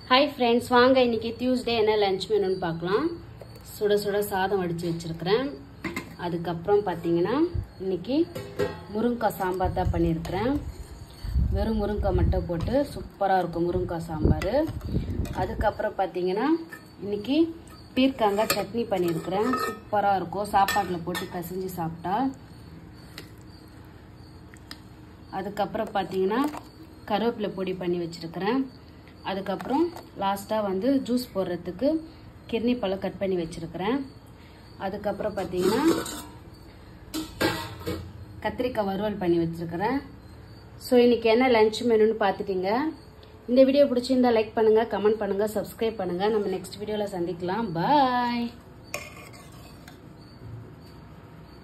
hi friends வாங்க இன்னைக்கு Tuesday என்ன லஞ்ச் மெனுன்னு பார்க்கலாம் சுட சுட சாதம் வடித்து வச்சுருக்கிறேன் அதுக்கப்புறம் பார்த்தீங்கன்னா இன்னைக்கு முருங்கைக்காய் சாம்பார் தான் பண்ணியிருக்கிறேன் வெறும் முருங்கைக்காய் மட்டும் போட்டு சூப்பராக இருக்கும் முருங்கைக்காய் சாம்பார் அதுக்கப்புறம் பார்த்தீங்கன்னா இன்னைக்கு பீர்க்கங்காய் சட்னி பண்ணியிருக்கிறேன் சூப்பராக இருக்கும் சாப்பாட்டில் போட்டு கசிஞ்சு சாப்பிட்டா அதுக்கப்புறம் பார்த்தீங்கன்னா கருவேப்பிலை பொடி பண்ணி வச்சுருக்கிறேன் அதுக்கப்புறம் லாஸ்ட்டாக வந்து ஜூஸ் போடுறதுக்கு கிர்னி பழம் கட் பண்ணி வச்சுருக்கிறேன் அதுக்கப்புறம் பார்த்தீங்கன்னா கத்திரிக்காய் வறுவல் பண்ணி வச்சுருக்கிறேன் ஸோ இன்றைக்கி என்ன லஞ்ச் மெனுன்னு பார்த்துட்டீங்க இந்த வீடியோ பிடிச்சிருந்தா லைக் பண்ணுங்கள் கமெண்ட் பண்ணுங்கள் சப்ஸ்கிரைப் பண்ணுங்கள் நம்ம நெக்ஸ்ட் வீடியோவில் சந்திக்கலாம் பாய்